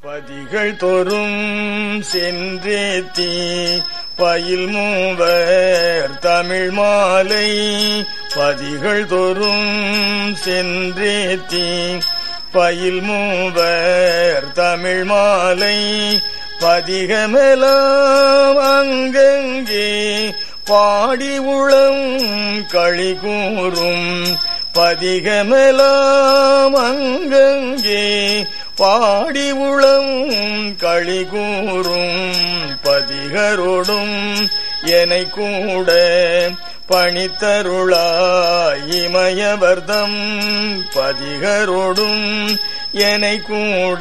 பதிகள் தோறும் சென்றேத்தி பயில் மூவர் தமிழ் மாலை பதிகள் தோறும் சென்றேத்தி பயில் மூவர் தமிழ் மாலை பதிகமெலாம் அங்கங்கே பாடி உளம் களி கூறும் பதிகமெலாம் அங்கங்கே பாடி உளம் களி கூறும் பதிகரோடும் எனை கூட பணித்தருளாய் இமயவர்தம் பதிகரோடும் எனை கூட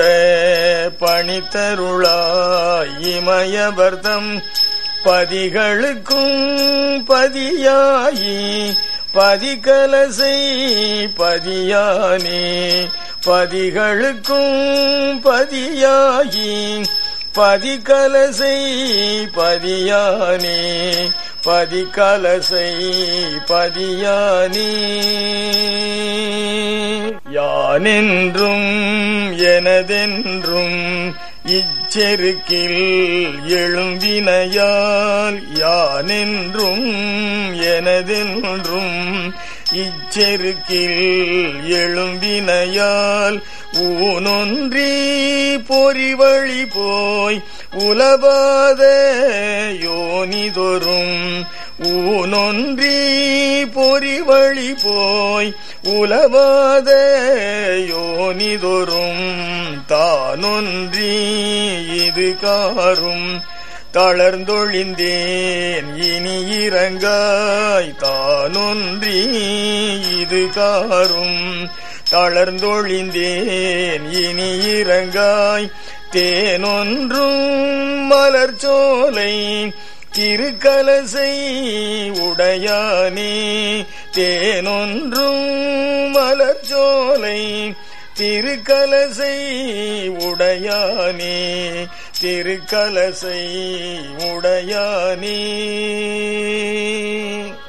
பணித்தருளாய் இமயவர்தம் பதிகளுக்கும் பதியாயி பதிகலசை பதியானே பதிகளுக்கும் பதியாகி பதிகலசை பதியானே பதிகலசை பதியானே யானென்றும் எனதென்றும் இச்செருக்கில் எழும்பினையால் யானென்றும் எனதென்றும் இச்செருக்கில் எழும்பினையால் ஊனொன்றி பொறிவழி போய் உலபாத யோனிதொரும் ஊனொன்றி பொறிவழி போய் உலபாத யோனிதொரும் தானொன்றி இது காரும் தளர்ந்தொழிந்தேன் இனி இறங்காய் தானொன்றி இது காரும் தளர்ந்தொழிந்தேன் இனி இறங்காய் தேனொன்றும் மலர்ச்சோலை திருக்கலசை உடையானே தேனொன்றும் மலர்ச்சோலை திருக்கலசை உடையானே திருக்கலசை உடையானே